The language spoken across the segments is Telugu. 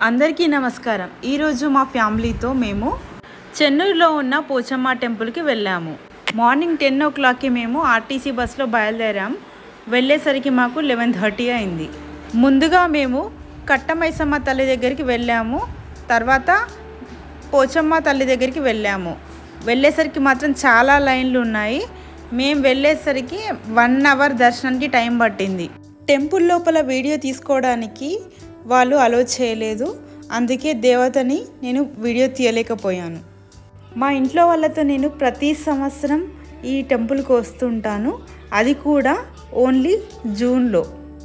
అందరికీ నమస్కారం ఈరోజు మా ఫ్యామిలీతో మేము చెన్నూరులో ఉన్న పోచమ్మ టెంపుల్కి వెళ్ళాము మార్నింగ్ టెన్ ఓ క్లాక్కి మేము ఆర్టీసీ బస్సులో బయలుదేరాం వెళ్ళేసరికి మాకు లెవెన్ థర్టీ అయింది ముందుగా మేము కట్టమైసమ్మ తల్లి దగ్గరికి వెళ్ళాము తర్వాత పోచమ్మ తల్లి దగ్గరికి వెళ్ళాము వెళ్ళేసరికి మాత్రం చాలా లైన్లు ఉన్నాయి మేము వెళ్ళేసరికి వన్ అవర్ దర్శనానికి టైం పట్టింది టెంపుల్ లోపల వీడియో తీసుకోవడానికి వాళ్ళు అలో చేయలేదు అందుకే దేవతని నేను వీడియో తీయలేకపోయాను మా ఇంట్లో వాళ్ళతో నేను ప్రతి సంవత్సరం ఈ టెంపుల్కి వస్తుంటాను అది కూడా ఓన్లీ జూన్లో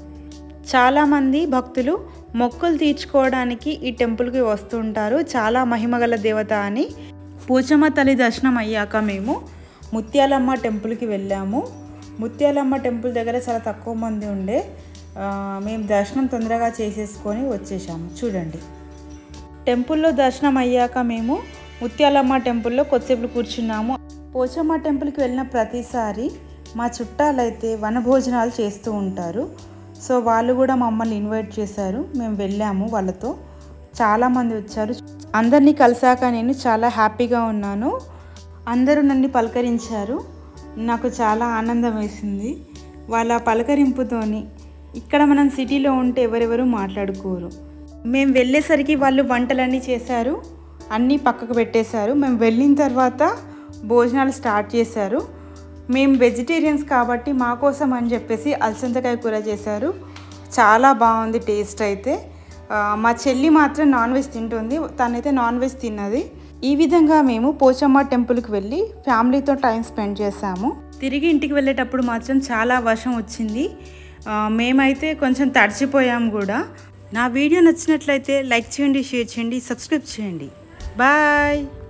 చాలామంది భక్తులు మొక్కులు తీర్చుకోవడానికి ఈ టెంపుల్కి వస్తుంటారు చాలా మహిమగల దేవత అని పూచమ్మ తల్లి దర్శనం అయ్యాక మేము ముత్యాలమ్మ టెంపుల్కి వెళ్ళాము ముత్యాలమ్మ టెంపుల్ దగ్గర చాలా తక్కువ మంది ఉండే ఆ, మేము దర్శనం తొందరగా చేసేసుకొని వచ్చేసాము చూడండి టెంపుల్లో దర్శనం అయ్యాక మేము ముత్యాలమ్మ టెంపుల్లో కొద్దిసేపు కూర్చున్నాము పోచమ్మ టెంపుల్కి వెళ్ళిన ప్రతిసారి మా చుట్టాలైతే వనభోజనాలు చేస్తూ ఉంటారు సో వాళ్ళు కూడా మమ్మల్ని ఇన్వైట్ చేశారు మేము వెళ్ళాము వాళ్ళతో చాలామంది వచ్చారు అందరినీ కలిసాక నేను చాలా హ్యాపీగా ఉన్నాను అందరూ నన్ను పలకరించారు నాకు చాలా ఆనందం వేసింది వాళ్ళ పలకరింపుతోని ఇక్కడ మనం సిటీలో ఉంటే ఎవరెవరు మాట్లాడుకోరు మేము వెళ్ళేసరికి వాళ్ళు వంటలన్నీ చేశారు అన్నీ పక్కకు పెట్టేశారు మేము వెళ్ళిన తర్వాత భోజనాలు స్టార్ట్ చేశారు మేము వెజిటేరియన్స్ కాబట్టి మా కోసం అని చెప్పేసి అలసందకాయ కూర చేశారు చాలా బాగుంది టేస్ట్ అయితే ఆ, మా చెల్లి మాత్రం నాన్ వెజ్ తింటుంది తనైతే నాన్ వెజ్ తిన్నది ఈ విధంగా మేము పోచమ్మ టెంపుల్కి వెళ్ళి ఫ్యామిలీతో టైం స్పెండ్ చేశాము తిరిగి ఇంటికి వెళ్ళేటప్పుడు మాత్రం చాలా వర్షం వచ్చింది ఆ, మేమైతే కొంచెం తడిచిపోయాము కూడా నా వీడియో నచ్చినట్లయితే లైక్ చేయండి షేర్ చేయండి సబ్స్క్రైబ్ చేయండి బాయ్